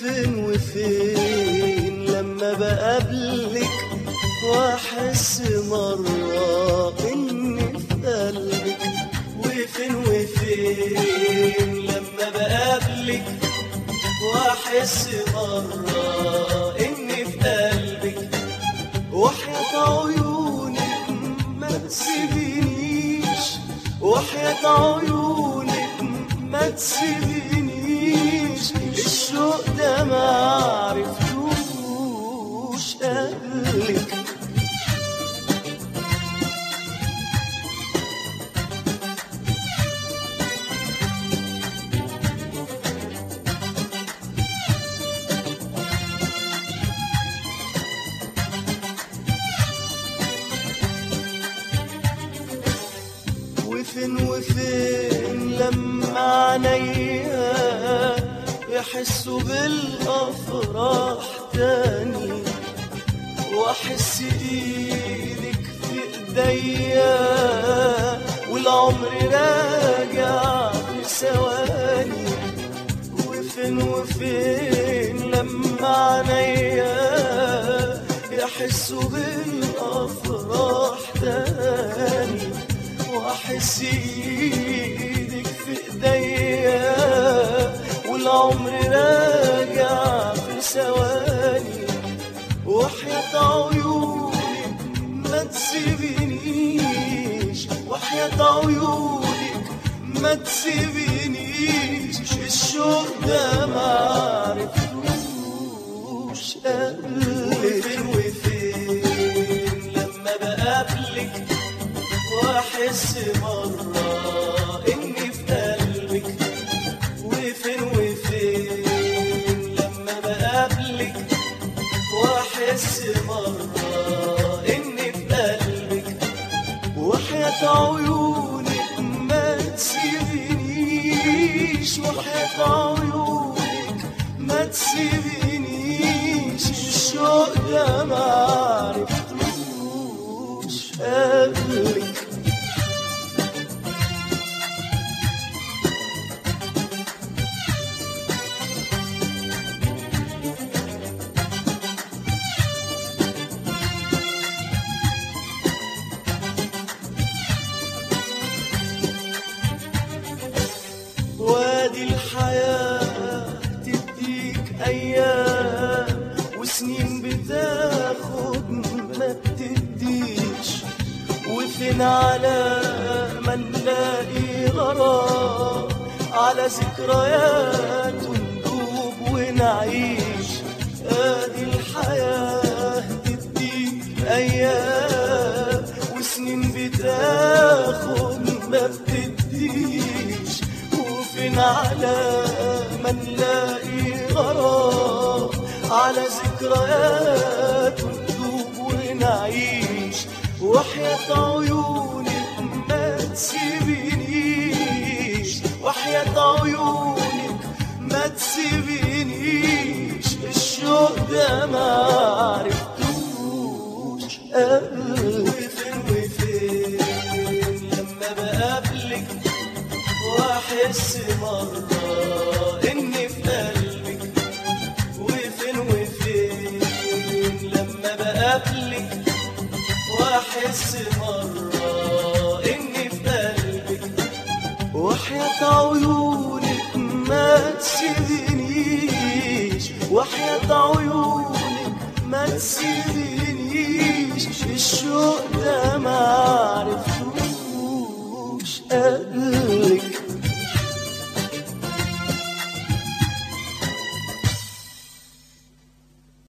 وفين وفين لما بقابلك واحس مرة اني في قلبك وفين وفين لما بقابلك واحس مرة اني في قلبك وحياة عيونك ما تسيبنيش وحياة عيونك ما تسيبنيش الشوق ده ما عرفتوش قبلك وفين وفين لما عينيا يحسوا بالافراح تاني واحس ايدك في ايديا والعمر راجع في ثواني وفين وفين لما عينيا يحسوا بالافراح تاني واحس ايدك في ايديا والعمر راجع في ثواني وحياة عيونك ما تسيبنيش وحياة عيونك ما تسيبنيش الشوق ده ما عرفتوش قبلك وفين وفين لما بقابلك واحس مرة اني في قلبك وفين وفين لما بقابلك واحس مرة اني في قلبك وحياة عيونك ما تسيبنيش وحياة عيونك ما تسيبنيش الشوق ده ما عرفتوش قبلك وادي الحياة تديك أيام وسنين بتاخد ما بتديش وفين على ما نلاقي غرام على ذكريات وندوب ونعيش ادي الحياة تديك أيام وسنين بتاخد ما بتديش وفين على ما نلاقي غرام على ذكريات وندوب ونعيش وحياة عيونك ما تسيبنيش وحياة عيونك ما تسيبنيش الشوق ده ما عرفتوش قبلك وفين وفين لما بقابلك واحس مرة اني في قلبك وفين وفين لما بقابلك واحس مرة اني في قلبك وحياة عيونك ما تسيبنيش وحياة عيونك ما تسيبنيش الشوق ده ما عرفتوش قبلك